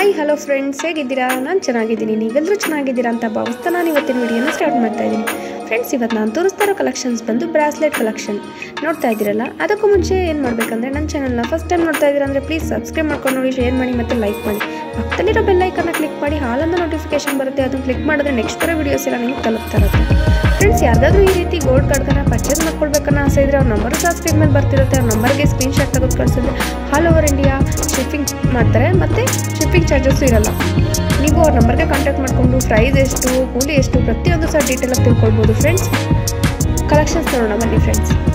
hi hello friends ಹೇಗಿದ್ದೀರಾ ನಾನು ಚೆನ್ನಾಗಿದ್ದೀನಿ ನೀವೆಲ್ಲರೂ ಚೆನ್ನಾಗಿದ್ದೀರಾ ಅಂತ ಭಾವಿಸ್ತಾ ನಾನು ಇವತ್ತಿನ ವಿಡಿಯೋನ ಸ್ಟಾರ್ಟ್ ಮಾಡ್ತಾ ಇದ್ದೀನಿ ಫ್ರೆಂಡ್ಸ್ ಇವತ್ತು ನಾನು ತೋರಿಸ್ತಾ ಇರೋ ಕಲೆಕ್ಷನ್ಸ್ ಬಂದು ಬ್ರಾಸ್ಲೆಟ್ ಕಲೆಕ್ಷನ್ ನೋಡ್ತಾ ಇದ್ದೀರಲ್ಲ ಅದಕ್ಕೂ ಮುಂಚೆ ಏನು ಮಾಡಬೇಕಂದ್ರೆ ನನ್ನ ಚಾನಲ್ನ ಫಸ್ಟ್ ಟೈಮ್ ನೋಡ್ತಾ ಇದ್ದೀರಾ ಅಂದರೆ ಪ್ಲೀಸ್ ಸಬ್ಸ್ಕ್ರೈಬ್ ಮಾಡ್ಕೊಂಡು ನೋಡಿ ಶೇರ್ ಮಾಡಿ ಮತ್ತು ಲೈಕ್ ಮಾಡಿ ಪಕ್ಕದಲ್ಲಿರೋ ಬೆಲ್ಲೈಕನ್ನ ಕ್ಲಿಕ್ ಮಾಡಿ ಹಾಲಂದ ನೋಟಿಫಿಕೇಶನ್ ಬರುತ್ತೆ ಅದನ್ನು ಕ್ಲಿಕ್ ಮಾಡಿದ್ರೆ ನೆಕ್ಸ್ಟ್ ಬರೋ ವೀಡಿಯೋಸ್ ಎಲ್ಲ ನಿಮ್ಗೆ ತಲುಪ್ತಾ ಇರುತ್ತೆ ಫ್ರೆಂಡ್ಸ್ ಯಾರಿಗಾದ್ರೂ ಈ ರೀತಿ ಗೋಲ್ಡ್ ಕಾರ್ಡ್ನ ಪರ್ಚೇಸ್ ಮಾಡ್ಕೊಳ್ಬೇಕನ್ನೋ ಆಸೆ ಇದ್ರೆ ಅವ್ರ ನಂಬರ್ ಸಹ ಸ್ಕ್ರೀನ್ ಮೇಲೆ ಬರ್ತಿರುತ್ತೆ ಅವ್ರ ನಂಬರ್ಗೆ ಸ್ಕ್ರೀನ್ಶಾಟ್ ತೆಗೆದು ಕಳಿಸಿದ್ರೆ ಆಲ್ ಓವರ್ ಇಂಡಿಯಾ ಶಿಪ್ಪಿಂಗ್ ಮಾಡ್ತಾರೆ ಮತ್ತು ಶಿಪ್ಪಿಂಗ್ ಚಾರ್ಜಸ್ಸು ಇರಲ್ಲ ನೀವು ಅವ್ರ ನಂಬರ್ಗೆ ಕಾಂಟ್ಯಾಕ್ಟ್ ಮಾಡಿಕೊಂಡು ಪ್ರೈಸ್ ಎಷ್ಟು ಕೂಲಿ ಎಷ್ಟು ಪ್ರತಿಯೊಂದು ಸಹ ಡೀಟೇಲಾಗಿ ತಿಳ್ಕೊಳ್ಬೋದು ಫ್ರೆಂಡ್ಸ್ ಕಲೆಕ್ಷನ್ಸ್ ನೋಡೋಣ ಬನ್ನಿ ಫ್ರೆಂಡ್ಸ್